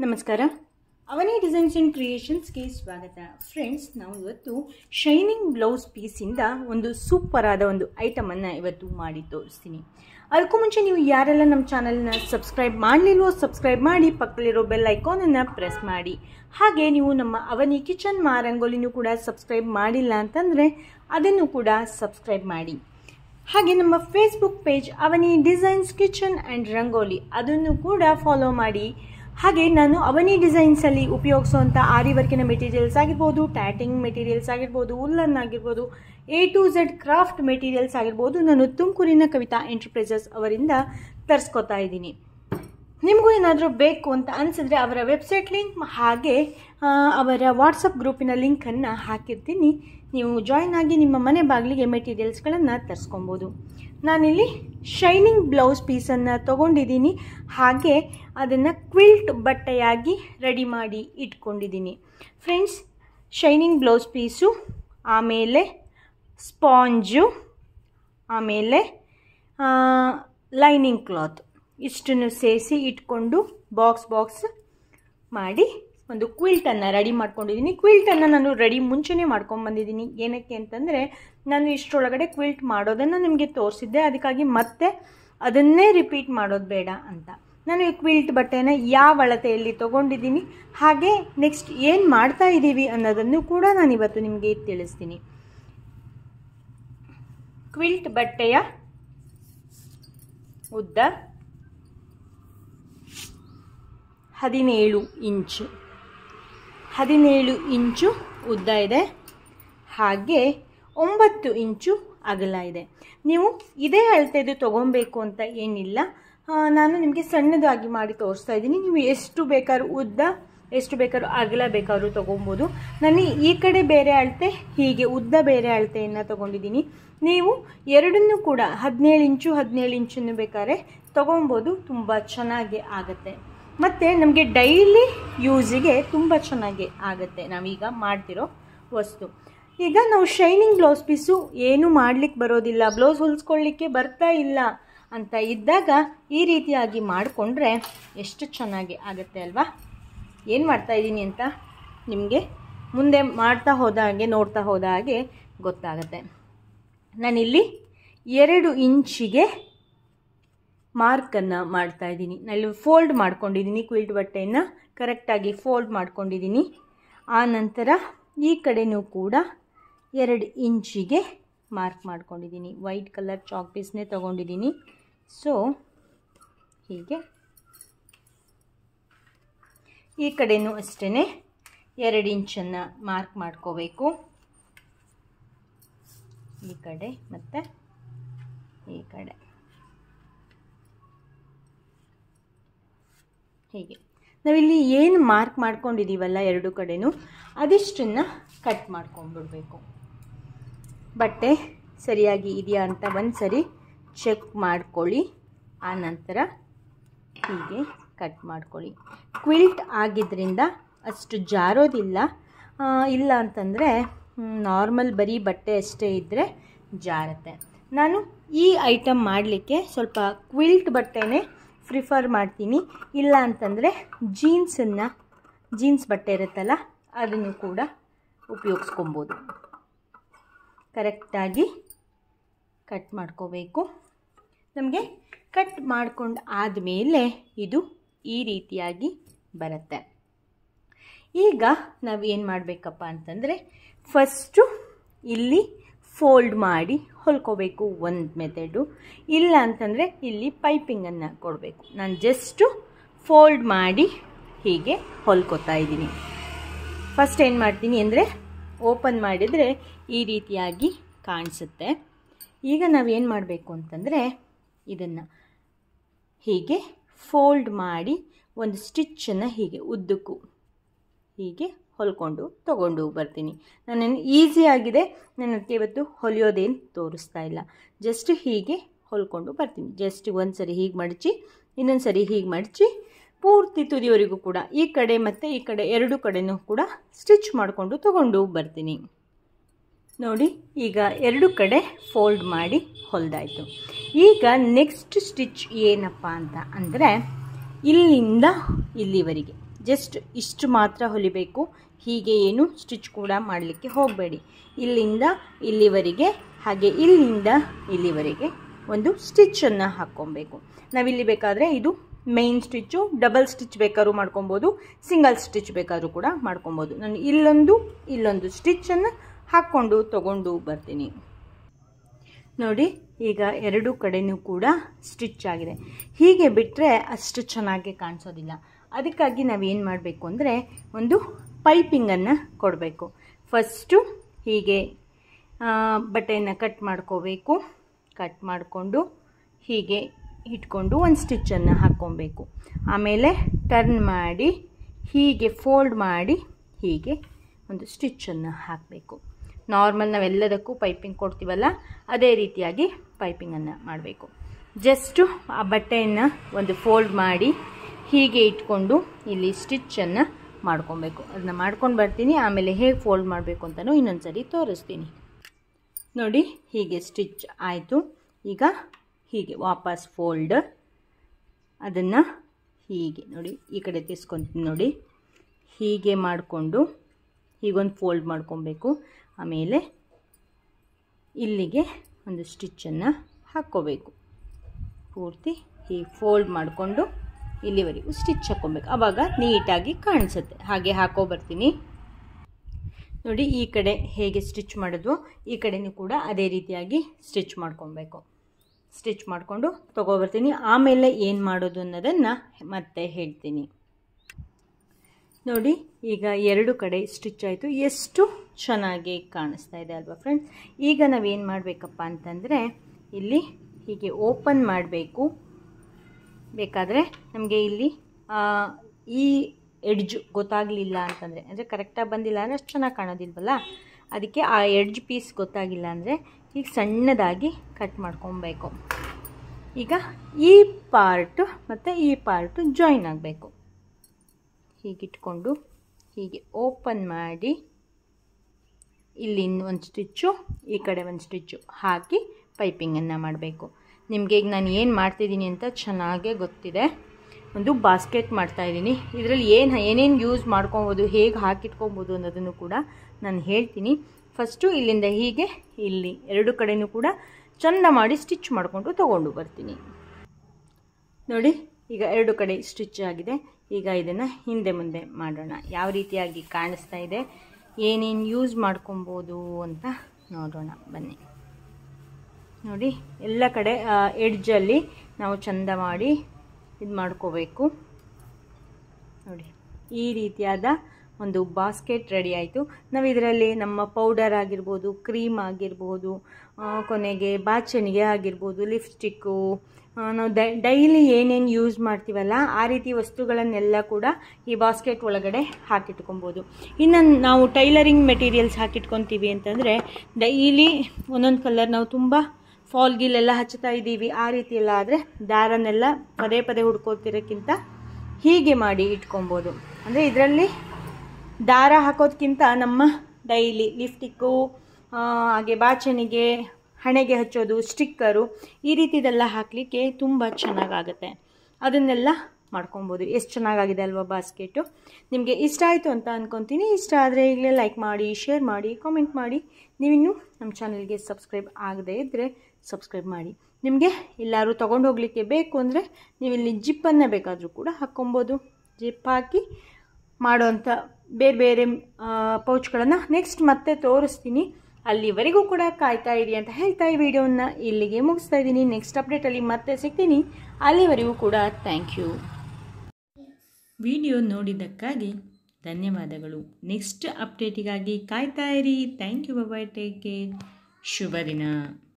ನಮಸ್ಕಾರ ಅವನಿ designs and ಕ್ರಿಯೇಷನ್ಸ್ಗೆ ಸ್ವಾಗತ friends ನಾವು ಇವತ್ತು ಶೈನಿಂಗ್ ಬ್ಲೌಸ್ ಪೀಸಿಂದ ಒಂದು ಸೂಪರ್ ಆದ ಒಂದು ಐಟಮನ್ನು ಇವತ್ತು ಮಾಡಿ ತೋರಿಸ್ತೀನಿ ಅದಕ್ಕೂ ಮುಂಚೆ ನೀವು ಯಾರೆಲ್ಲ ನಮ್ಮ ಚಾನಲ್ನ ಸಬ್ಸ್ಕ್ರೈಬ್ ಮಾಡಲಿಲ್ವೋ ಸಬ್ಸ್ಕ್ರೈಬ್ ಮಾಡಿ ಪಕ್ಕದಲ್ಲಿರೋ ಬೆಲ್ ಐಕಾನನ್ನು ಪ್ರೆಸ್ ಮಾಡಿ ಹಾಗೆ ನೀವು ನಮ್ಮ ಅವನಿ ಕಿಚನ್ ಮಾರಂಗೋಲಿನೂ ಕೂಡ ಸಬ್ಸ್ಕ್ರೈಬ್ ಮಾಡಿಲ್ಲ ಅಂತಂದರೆ ಅದನ್ನು ಕೂಡ ಸಬ್ಸ್ಕ್ರೈಬ್ ಮಾಡಿ ಹಾಗೆ ನಮ್ಮ Facebook page Avani designs kitchen and Rangoli ಅದನ್ನು ಕೂಡ ಫಾಲೋ ಮಾಡಿ ಹಾಗೆ ನಾನು ಅವನಿ ಡಿಸೈನ್ಸಲ್ಲಿ ಉಪಯೋಗಿಸುವಂಥ ಆರಿ ವರ್ಕಿನ ಮೆಟೀರಿಯಲ್ಸ್ ಆಗಿರ್ಬೋದು ಟ್ಯಾಟಿಂಗ್ ಮೆಟೀರಿಯಲ್ಸ್ ಆಗಿರ್ಬೋದು ಉಲ್ಲನ್ ಆಗಿರ್ಬೋದು A to Z craft materials ಆಗಿರ್ಬೋದು ನಾನು ತುಮಕೂರಿನ ಕವಿತಾ ಎಂಟರ್ಪ್ರೈಸಸ್ ಅವರಿಂದ ತರಿಸ್ಕೊತಾ ಇದ್ದೀನಿ ನಿಮಗೂ ಏನಾದರೂ ಬೇಕು ಅಂತ ಅನಿಸಿದ್ರೆ ಅವರ ವೆಬ್ಸೈಟ್ ಲಿಂಕ್ ಹಾಗೆ ಆ, ಅವರ ವಾಟ್ಸಪ್ ಗ್ರೂಪಿನ ಲಿಂಕನ್ನು ಹಾಕಿರ್ತೀನಿ ನೀವು ಜಾಯ್ನ್ ಆಗಿ ನಿಮ್ಮ ಮನೆ ಬಾಗಿಲಿಗೆ ಮೆಟೀರಿಯಲ್ಸ್ಗಳನ್ನು ತರಿಸ್ಕೊಬೋದು ನಾನಿಲ್ಲಿ ಶೈನಿಂಗ್ ಬ್ಲೌಸ್ ಪೀಸನ್ನು ತೊಗೊಂಡಿದ್ದೀನಿ ಹಾಗೆ ಅದನ್ನು ಕ್ವಿಲ್ಟ್ ಬಟ್ಟೆಯಾಗಿ ರೆಡಿ ಮಾಡಿ ಇಟ್ಕೊಂಡಿದ್ದೀನಿ ಫ್ರೆಂಡ್ಸ್ ಶೈನಿಂಗ್ ಬ್ಲೌಸ್ ಪೀಸು ಆಮೇಲೆ ಸ್ಪಾಂಜು ಆಮೇಲೆ ಲೈನಿಂಗ್ ಕ್ಲಾತ್ ಇಷ್ಟನ್ನು ಸೇರಿಸಿ ಇಟ್ಕೊಂಡು ಬಾಕ್ಸ್ ಬಾಕ್ಸ್ ಮಾಡಿ ಒಂದು ಕ್ವಿಲ್ಟನ್ನು ರೆಡಿ ಮಾಡ್ಕೊಂಡಿದ್ದೀನಿ ಕ್ವಿಲ್ಟನ್ನು ನಾನು ರೆಡಿ ಮುಂಚೆನೇ ಮಾಡ್ಕೊಂಬಂದಿದ್ದೀನಿ ಏನಕ್ಕೆ ಅಂತಂದರೆ ನಾನು ಇಷ್ಟರೊಳಗಡೆ ಕ್ವಿಲ್ಟ್ ಮಾಡೋದನ್ನು ನಿಮಗೆ ತೋರಿಸಿದ್ದೆ ಅದಕ್ಕಾಗಿ ಮತ್ತೆ ಅದನ್ನೇ ರಿಪೀಟ್ ಮಾಡೋದು ಬೇಡ ಅಂತ ನಾನು ಈ ಕ್ವಿಲ್ಟ್ ಬಟ್ಟೆನ ಯಾವ ಅಳತೆಯಲ್ಲಿ ತೊಗೊಂಡಿದ್ದೀನಿ ಹಾಗೆ ನೆಕ್ಸ್ಟ್ ಏನು ಮಾಡ್ತಾ ಇದ್ದೀವಿ ಅನ್ನೋದನ್ನು ಕೂಡ ನಾನು ಇವತ್ತು ನಿಮಗೆ ತಿಳಿಸ್ತೀನಿ ಕ್ವಿಲ್ಟ್ ಬಟ್ಟೆಯ ಉದ್ದ ಹದಿನೇಳು ಇಂಚು ಹದಿನೇಳು ಇಂಚು ಉದ್ದ ಇದೆ ಹಾಗೆ ಒಂಬತ್ತು ಇಂಚು ಅಗಲ ಇದೆ ನೀವು ಇದೇ ಅಳತೆದು ತೊಗೊಬೇಕು ಅಂತ ಏನಿಲ್ಲ ಆ, ನಾನು ನಿಮಗೆ ಸಣ್ಣದಾಗಿ ಮಾಡಿ ತೋರಿಸ್ತಾ ಇದ್ದೀನಿ ನೀವು ಎಷ್ಟು ಬೇಕಾದ್ರೂ ಉದ್ದ ಎಷ್ಟು ಬೇಕಾದ್ರೂ ಅಗಲ ಬೇಕಾದ್ರೂ ತೊಗೊಬೋದು ನಾನು ಈ ಕಡೆ ಬೇರೆ ಅಳತೆ ಹೀಗೆ ಉದ್ದ ಬೇರೆ ಅಳತೆಯನ್ನು ತೊಗೊಂಡಿದ್ದೀನಿ ನೀವು ಎರಡನ್ನೂ ಕೂಡ ಹದಿನೇಳು ಇಂಚು ಹದಿನೇಳು ಇಂಚನ್ನು ಬೇಕಾದ್ರೆ ತೊಗೊಬೋದು ತುಂಬ ಚೆನ್ನಾಗಿ ಆಗುತ್ತೆ ಮತ್ತು ನಮಗೆ ಡೈಲಿ ಯೂಸಿಗೆ ತುಂಬ ಚೆನ್ನಾಗಿ ಆಗುತ್ತೆ ನಾವೀಗ ಮಾಡ್ತಿರೋ ವಸ್ತು ಈಗ ನಾವು ಶೈನಿಂಗ್ ಬ್ಲೌಸ್ ಪೀಸು ಏನೂ ಮಾಡ್ಲಿಕ್ಕೆ ಬರೋದಿಲ್ಲ ಬ್ಲೌಸ್ ಹೊಲಿಸ್ಕೊಳ್ಳಿಕ್ಕೆ ಬರ್ತಾ ಇಲ್ಲ ಅಂತ ಇದ್ದಾಗ ಈ ರೀತಿಯಾಗಿ ಮಾಡಿಕೊಂಡ್ರೆ ಎಷ್ಟು ಚೆನ್ನಾಗಿ ಆಗುತ್ತೆ ಅಲ್ವಾ ಏನು ಮಾಡ್ತಾ ಇದ್ದೀನಿ ಅಂತ ನಿಮಗೆ ಮುಂದೆ ಮಾಡ್ತಾ ಹೋದ ಹಾಗೆ ನೋಡ್ತಾ ಹೋದ ಹಾಗೆ ಗೊತ್ತಾಗುತ್ತೆ ನಾನಿಲ್ಲಿ ಎರಡು ಇಂಚಿಗೆ ಮಾರ್ಕನ್ನು ಮಾಡ್ತಾ ಇದ್ದೀನಿ ನಲ್ಲಿ ಫೋಲ್ಡ್ ಮಾಡ್ಕೊಂಡಿದ್ದೀನಿ ಕ್ವಿಲ್ಟ್ ಬಟ್ಟೆಯನ್ನು ಕರೆಕ್ಟಾಗಿ ಫೋಲ್ಡ್ ಮಾಡ್ಕೊಂಡಿದ್ದೀನಿ ಆ ನಂತರ ಈ ಕಡೆನೂ ಕೂಡ ಎರಡು ಇಂಚಿಗೆ ಮಾರ್ಕ್ ಮಾಡ್ಕೊಂಡಿದ್ದೀನಿ ವೈಟ್ ಕಲರ್ ಚಾಕ್ ಪೀಸ್ನೇ ತೊಗೊಂಡಿದ್ದೀನಿ ಸೊ ಹೀಗೆ ಈ ಕಡೆನೂ ಅಷ್ಟೇ ಎರಡು ಇಂಚನ್ನು ಮಾರ್ಕ್ ಮಾಡ್ಕೋಬೇಕು ಈ ಕಡೆ ಮತ್ತು ಈ ಕಡೆ ಹೀಗೆ ನಾವಿಲ್ಲಿ ಏನು ಮಾರ್ಕ್ ಮಾಡ್ಕೊಂಡಿದ್ದೀವಲ್ಲ ಎರಡು ಕಡೆನೂ ಅದಿಷ್ಟನ್ನು ಕಟ್ ಮಾಡ್ಕೊಂಡ್ಬಿಡ್ಬೇಕು ಬಟ್ಟೆ ಸರಿಯಾಗಿ ಇದೆಯಾ ಅಂತ ಒಂದು ಸರಿ ಚೆಕ್ ಮಾಡ್ಕೊಳ್ಳಿ ಆ ನಂತರ ಹೀಗೆ ಕಟ್ ಮಾಡ್ಕೊಳ್ಳಿ ಕ್ವಿಲ್ಟ್ ಆಗಿದ್ದರಿಂದ ಅಷ್ಟು ಜಾರೋದಿಲ್ಲ ಆ, ಇಲ್ಲ ಅಂತಂದರೆ ನಾರ್ಮಲ್ ಬರೀ ಬಟ್ಟೆ ಅಷ್ಟೇ ಇದ್ದರೆ ಜಾರತ್ತೆ ನಾನು ಈ ಐಟಮ್ ಮಾಡಲಿಕ್ಕೆ ಸ್ವಲ್ಪ ಕ್ವಿಲ್ಟ್ ಬಟ್ಟೆನೇ ಪ್ರಿಫರ್ ಮಾಡ್ತೀನಿ ಇಲ್ಲ ಅಂತಂದರೆ ಜೀನ್ಸನ್ನು ಜೀನ್ಸ್ ಬಟ್ಟೆ ಇರುತ್ತಲ್ಲ ಅದನ್ನು ಕೂಡ ಉಪಯೋಗಿಸ್ಕೊಬೋದು ಕರೆಕ್ಟಾಗಿ ಕಟ್ ಮಾಡ್ಕೋಬೇಕು ನಮಗೆ ಕಟ್ ಮಾಡ್ಕೊಂಡು ಆದಮೇಲೆ ಇದು ಈ ರೀತಿಯಾಗಿ ಬರುತ್ತೆ ಈಗ ನಾವು ಏನು ಮಾಡಬೇಕಪ್ಪ ಅಂತಂದರೆ ಫಸ್ಟು ಇಲ್ಲಿ ಫೋಲ್ಡ್ ಮಾಡಿ ಹೊಲ್ಕೋಬೇಕು ಒಂದು ಮೆಥಡು ಇಲ್ಲ ಅಂತಂದರೆ ಇಲ್ಲಿ ಪೈಪಿಂಗನ್ನು ಕೊಡಬೇಕು ನಾನು ಜಸ್ಟು ಫೋಲ್ಡ್ ಮಾಡಿ ಹೀಗೆ ಹೊಲ್ಕೋತಾ ಇದ್ದೀನಿ ಫಸ್ಟ್ ಏನು ಮಾಡ್ತೀನಿ ಅಂದರೆ ಓಪನ್ ಮಾಡಿದರೆ ಈ ರೀತಿಯಾಗಿ ಕಾಣಿಸುತ್ತೆ ಈಗ ನಾವೇನು ಮಾಡಬೇಕು ಅಂತಂದರೆ ಇದನ್ನು ಹೀಗೆ ಫೋಲ್ಡ್ ಮಾಡಿ ಒಂದು ಸ್ಟಿಚ್ಚನ್ನು ಹೀಗೆ ಉದ್ದಕ್ಕೂ ಹೀಗೆ ಹೊಲ್ಕೊಂಡು ತಗೊಂಡು ಬರ್ತೀನಿ ನಾನು ಈಸಿಯಾಗಿದೆ ನಾನು ಅದಕ್ಕೆ ಇವತ್ತು ಹೊಲಿಯೋದೇನು ತೋರಿಸ್ತಾ ಇಲ್ಲ ಜಸ್ಟ್ ಹೀಗೆ ಹೊಲ್ಕೊಂಡು ಬರ್ತೀನಿ ಜಸ್ಟ್ ಒಂದು ಸರಿ ಹೀಗೆ ಮಡಚಿ ಇನ್ನೊಂದು ಸರಿ ಹೀಗೆ ಮಡಚಿ ಪೂರ್ತಿ ತುದಿಯವರೆಗೂ ಕೂಡ ಈ ಕಡೆ ಮತ್ತು ಈ ಕಡೆ ಎರಡು ಕಡೆನೂ ಕೂಡ ಸ್ಟಿಚ್ ಮಾಡಿಕೊಂಡು ತಗೊಂಡು ಬರ್ತೀನಿ ನೋಡಿ ಈಗ ಎರಡು ಕಡೆ ಫೋಲ್ಡ್ ಮಾಡಿ ಹೊಲ್ದಾಯಿತು ಈಗ ನೆಕ್ಸ್ಟ್ ಸ್ಟಿಚ್ ಏನಪ್ಪ ಅಂತ ಅಂದರೆ ಇಲ್ಲಿಂದ ಇಲ್ಲಿವರೆಗೆ ಜಸ್ಟ್ ಇಷ್ಟು ಮಾತ್ರ ಹೊಲಿಬೇಕು ಹೀಗೆ ಏನು ಸ್ಟಿಚ್ ಕೂಡ ಮಾಡಲಿಕ್ಕೆ ಹೋಗಬೇಡಿ ಇಲ್ಲಿಂದ ಇಲ್ಲಿವರೆಗೆ ಹಾಗೆ ಇಲ್ಲಿಂದ ಇಲ್ಲಿವರೆಗೆ ಒಂದು ಸ್ಟಿಚ್ಚನ್ನು ಹಾಕ್ಕೊಬೇಕು ನಾವಿಲ್ಲಿ ಬೇಕಾದರೆ ಇದು ಮೇನ್ ಸ್ಟಿಚ್ಚು ಡಬಲ್ ಸ್ಟಿಚ್ ಬೇಕಾದ್ರೂ ಮಾಡ್ಕೊಬೋದು ಸಿಂಗಲ್ ಸ್ಟಿಚ್ ಬೇಕಾದರೂ ಕೂಡ ಮಾಡ್ಕೊಬೋದು ನಾನು ಇಲ್ಲೊಂದು ಇಲ್ಲೊಂದು ಸ್ಟಿಚ್ಚನ್ನು ಹಾಕ್ಕೊಂಡು ತಗೊಂಡು ಬರ್ತೀನಿ ನೋಡಿ ಈಗ ಎರಡು ಕಡೆನೂ ಕೂಡ ಸ್ಟಿಚ್ ಆಗಿದೆ ಹೀಗೆ ಬಿಟ್ಟರೆ ಅಷ್ಟು ಚೆನ್ನಾಗಿ ಕಾಣಿಸೋದಿಲ್ಲ ಅದಕ್ಕಾಗಿ ನಾವೇನು ಮಾಡಬೇಕು ಅಂದರೆ ಒಂದು ಪೈಪಿಂಗನ್ನು ಕೊಡಬೇಕು ಫಸ್ಟು ಹೀಗೆ ಬಟ್ಟೆಯನ್ನು ಕಟ್ ಮಾಡ್ಕೋಬೇಕು ಕಟ್ ಮಾಡಿಕೊಂಡು ಹೀಗೆ ಇಟ್ಕೊಂಡು ಒಂದು ಸ್ಟಿಚ್ಚನ್ನು ಹಾಕ್ಕೊಬೇಕು ಆಮೇಲೆ ಟರ್ನ್ ಮಾಡಿ ಹೀಗೆ ಫೋಲ್ಡ್ ಮಾಡಿ ಹೀಗೆ ಒಂದು ಸ್ಟಿಚ್ಚನ್ನು ಹಾಕಬೇಕು ನಾರ್ಮಲ್ ನಾವೆಲ್ಲದಕ್ಕೂ ಪೈಪಿಂಗ್ ಕೊಡ್ತೀವಲ್ಲ ಅದೇ ರೀತಿಯಾಗಿ ಪೈಪಿಂಗನ್ನು ಮಾಡಬೇಕು ಜಸ್ಟು ಆ ಬಟ್ಟೆಯನ್ನು ಒಂದು ಫೋಲ್ಡ್ ಮಾಡಿ ಹೀಗೆ ಇಟ್ಕೊಂಡು ಇಲ್ಲಿ ಸ್ಟಿಚ್ಚನ್ನು ಮಾಡ್ಕೊಬೇಕು ಅದನ್ನ ಮಾಡ್ಕೊಂಡು ಬರ್ತೀನಿ ಆಮೇಲೆ ಹೇಗೆ ಫೋಲ್ಡ್ ಮಾಡಬೇಕು ಅಂತಲೂ ಇನ್ನೊಂದು ಸರಿ ತೋರಿಸ್ತೀನಿ ನೋಡಿ ಹೀಗೆ ಸ್ಟಿಚ್ ಆಯಿತು ಈಗ ಹೀಗೆ ವಾಪಸ್ ಫೋಲ್ಡ್ ಅದನ್ನು ಹೀಗೆ ನೋಡಿ ಈ ಕಡೆ ತಿಸ್ಕೊತೀನಿ ನೋಡಿ ಹೀಗೆ ಮಾಡಿಕೊಂಡು ಹೀಗೊಂದು ಫೋಲ್ಡ್ ಮಾಡ್ಕೊಬೇಕು ಆಮೇಲೆ ಇಲ್ಲಿಗೆ ಒಂದು ಸ್ಟಿಚ್ಚನ್ನು ಹಾಕ್ಕೋಬೇಕು ಪೂರ್ತಿ ಹೀಗೆ ಫೋಲ್ಡ್ ಮಾಡಿಕೊಂಡು ಇಲ್ಲಿವರೆಗೂ ಸ್ಟಿಚ್ ಹಾಕ್ಕೊಬೇಕು ಆವಾಗ ನೀಟಾಗಿ ಕಾಣಿಸುತ್ತೆ ಹಾಗೆ ಹಾಕೋ ಬರ್ತೀನಿ ನೋಡಿ ಈ ಕಡೆ ಹೇಗೆ ಸ್ಟಿಚ್ ಮಾಡಿದ್ವೋ ಈ ಕಡೆನೂ ಕೂಡ ಅದೇ ರೀತಿಯಾಗಿ ಸ್ಟಿಚ್ ಮಾಡ್ಕೊಬೇಕು ಸ್ಟಿಚ್ ಮಾಡಿಕೊಂಡು ತೊಗೊಬರ್ತೀನಿ ಆಮೇಲೆ ಏನು ಮಾಡೋದು ಅನ್ನೋದನ್ನು ಮತ್ತೆ ಹೇಳ್ತೀನಿ ನೋಡಿ ಈಗ ಎರಡು ಕಡೆ ಸ್ಟಿಚ್ ಆಯಿತು ಎಷ್ಟು ಚೆನ್ನಾಗಿ ಕಾಣಿಸ್ತಾ ಇದೆ ಅಲ್ವಾ ಫ್ರೆಂಡ್ಸ್ ಈಗ ನಾವೇನು ಮಾಡಬೇಕಪ್ಪ ಅಂತಂದರೆ ಇಲ್ಲಿ ಹೀಗೆ ಓಪನ್ ಮಾಡಬೇಕು ಬೇಕಾದರೆ ನಮಗೆ ಇಲ್ಲಿ ಈ ಎಡ್ಜ್ ಗೊತ್ತಾಗಲಿಲ್ಲ ಅಂತಂದರೆ ಅಂದರೆ ಕರೆಕ್ಟಾಗಿ ಬಂದಿಲ್ಲ ಅಂದರೆ ಅಷ್ಟು ಚೆನ್ನಾಗಿ ಕಾಣೋದಿಲ್ವಲ್ಲ ಅದಕ್ಕೆ ಆ ಎಡ್ಜ್ ಪೀಸ್ ಗೊತ್ತಾಗಿಲ್ಲ ಅಂದರೆ ಈಗ ಸಣ್ಣದಾಗಿ ಕಟ್ ಮಾಡ್ಕೊಬೇಕು ಈಗ ಈ ಪಾರ್ಟು ಮತ್ತು ಈ ಪಾರ್ಟು ಜಾಯಿನ್ ಆಗಬೇಕು ಹೀಗಿಟ್ಕೊಂಡು ಹೀಗೆ ಓಪನ್ ಮಾಡಿ ಇಲ್ಲಿ ಒಂದು ಸ್ಟಿಚ್ಚು ಈ ಕಡೆ ಒಂದು ಸ್ಟಿಚ್ಚು ಹಾಕಿ ಪೈಪಿಂಗನ್ನು ಮಾಡಬೇಕು ನಿಮಗೆ ಈಗ ನಾನು ಏನು ಮಾಡ್ತಿದ್ದೀನಿ ಅಂತ ಚೆನ್ನಾಗೇ ಗೊತ್ತಿದೆ ಒಂದು ಬಾಸ್ಕೆಟ್ ಮಾಡ್ತಾಯಿದ್ದೀನಿ ಇದರಲ್ಲಿ ಏನು ಏನೇನು ಯೂಸ್ ಮಾಡ್ಕೊಬೋದು ಹೇಗೆ ಹಾಕಿಟ್ಕೊಬೋದು ಅನ್ನೋದನ್ನು ಕೂಡ ನಾನು ಹೇಳ್ತೀನಿ ಫಸ್ಟು ಇಲ್ಲಿಂದ ಹೀಗೆ ಇಲ್ಲಿ ಎರಡು ಕಡೆಯೂ ಕೂಡ ಚೆಂದ ಮಾಡಿ ಸ್ಟಿಚ್ ಮಾಡಿಕೊಂಡು ತೊಗೊಂಡು ಬರ್ತೀನಿ ನೋಡಿ ಈಗ ಎರಡು ಕಡೆ ಸ್ಟಿಚ್ ಆಗಿದೆ ಈಗ ಇದನ್ನು ಹಿಂದೆ ಮುಂದೆ ಮಾಡೋಣ ಯಾವ ರೀತಿಯಾಗಿ ಕಾಣಿಸ್ತಾ ಇದೆ ಏನೇನು ಯೂಸ್ ಮಾಡ್ಕೊಬೋದು ಅಂತ ನೋಡೋಣ ಬನ್ನಿ ನೋಡಿ ಎಲ್ಲ ಕಡೆ ಎಡ್ಜಲ್ಲಿ ನಾವು ಚಂದ ಮಾಡಿ ಇದು ಮಾಡ್ಕೋಬೇಕು ನೋಡಿ ಈ ರೀತಿಯಾದ ಒಂದು ಬಾಸ್ಕೆಟ್ ರೆಡಿ ಆಯಿತು ನಾವು ಇದರಲ್ಲಿ ನಮ್ಮ ಪೌಡರ್ ಆಗಿರ್ಬೋದು ಕ್ರೀಮ್ ಆಗಿರ್ಬೋದು ಕೊನೆಗೆ ಬಾಚಣಿಗೆ ಆಗಿರ್ಬೋದು ಲಿಪ್ಸ್ಟಿಕ್ಕು ನಾವು ಡೈಲಿ ಏನೇನು ಯೂಸ್ ಮಾಡ್ತೀವಲ್ಲ ಆ ರೀತಿ ವಸ್ತುಗಳನ್ನೆಲ್ಲ ಕೂಡ ಈ ಬಾಸ್ಕೆಟ್ ಒಳಗಡೆ ಹಾಕಿಟ್ಕೊಬೋದು ಇನ್ನು ನಾವು ಟೈಲರಿಂಗ್ ಮೆಟೀರಿಯಲ್ಸ್ ಹಾಕಿಟ್ಕೊತೀವಿ ಅಂತಂದರೆ ಡೈಲಿ ಒಂದೊಂದು ಕಲರ್ ನಾವು ತುಂಬ ಫಾಲ್ ಗಿಲ್ಲೆಲ್ಲ ಹಚ್ಚುತ್ತಾ ಇದ್ದೀವಿ ಆ ರೀತಿ ಎಲ್ಲ ಆದರೆ ದಾರನೆಲ್ಲ ಪದೇ ಪದೇ ಹುಡ್ಕೋತಿರೋಕ್ಕಿಂತ ಹೀಗೆ ಮಾಡಿ ಇಟ್ಕೊಬೋದು ಅಂದರೆ ಇದರಲ್ಲಿ ದಾರ ಹಾಕೋದಕ್ಕಿಂತ ನಮ್ಮ ಡೈಲಿ ಲಿಫ್ಟಿಕ್ಕು ಹಾಗೆ ಬಾಚಣಿಗೆ ಹಣೆಗೆ ಹಚ್ಚೋದು ಸ್ಟಿಕ್ಕರು ಈ ರೀತಿದೆಲ್ಲ ಹಾಕಲಿಕ್ಕೆ ತುಂಬ ಚೆನ್ನಾಗಾಗುತ್ತೆ ಅದನ್ನೆಲ್ಲ ಮಾಡ್ಕೊಬೋದು ಎಷ್ಟು ಚೆನ್ನಾಗಾಗಿದೆ ಅಲ್ವಾ ಬಾಸ್ಕೆಟು ನಿಮಗೆ ಇಷ್ಟ ಆಯಿತು ಅಂತ ಅಂದ್ಕೊತೀನಿ ಇಷ್ಟ ಆದರೆ ಈಗಲೇ ಲೈಕ್ ಮಾಡಿ ಶೇರ್ ಮಾಡಿ ಕಾಮೆಂಟ್ ಮಾಡಿ ನೀವಿನ್ನೂ ನಮ್ಮ ಚಾನಲ್ಗೆ ಸಬ್ಸ್ಕ್ರೈಬ್ ಆಗದೇ ಇದ್ದರೆ ಸಬ್ಸ್ಕ್ರೈಬ್ ಮಾಡಿ ನಿಮಗೆ ಎಲ್ಲರೂ ತೊಗೊಂಡು ಹೋಗಲಿಕ್ಕೆ ಬೇಕು ಅಂದರೆ ನೀವಿಲ್ಲಿ ಜಿಪ್ಪನ್ನು ಬೇಕಾದರೂ ಕೂಡ ಹಾಕ್ಕೊಬೋದು ಜಿಪ್ ಹಾಕಿ ಮಾಡೋವಂಥ ಬೇರೆ ಬೇರೆ ಪೌಚ್ಗಳನ್ನು ನೆಕ್ಸ್ಟ್ ಮತ್ತೆ ತೋರಿಸ್ತೀನಿ ಅಲ್ಲಿವರೆಗೂ ಕೂಡ ಕಾಯ್ತಾ ಇರಿ ಅಂತ ಹೇಳ್ತಾ ಈ ವಿಡಿಯೋನ ಇಲ್ಲಿಗೆ ಮುಗಿಸ್ತಾ ಇದ್ದೀನಿ ನೆಕ್ಸ್ಟ್ ಅಪ್ಡೇಟಲ್ಲಿ ಮತ್ತೆ ಸಿಗ್ತೀನಿ ಅಲ್ಲಿವರೆಗೂ ಕೂಡ ಥ್ಯಾಂಕ್ ಯು ವಿಡಿಯೋ ನೋಡಿದ್ದಕ್ಕಾಗಿ ಧನ್ಯವಾದಗಳು ನೆಕ್ಸ್ಟ್ ಅಪ್ಡೇಟಿಗಾಗಿ ಕಾಯ್ತಾ ಇರಿ thank you bye take care ಶುಭ ದಿನ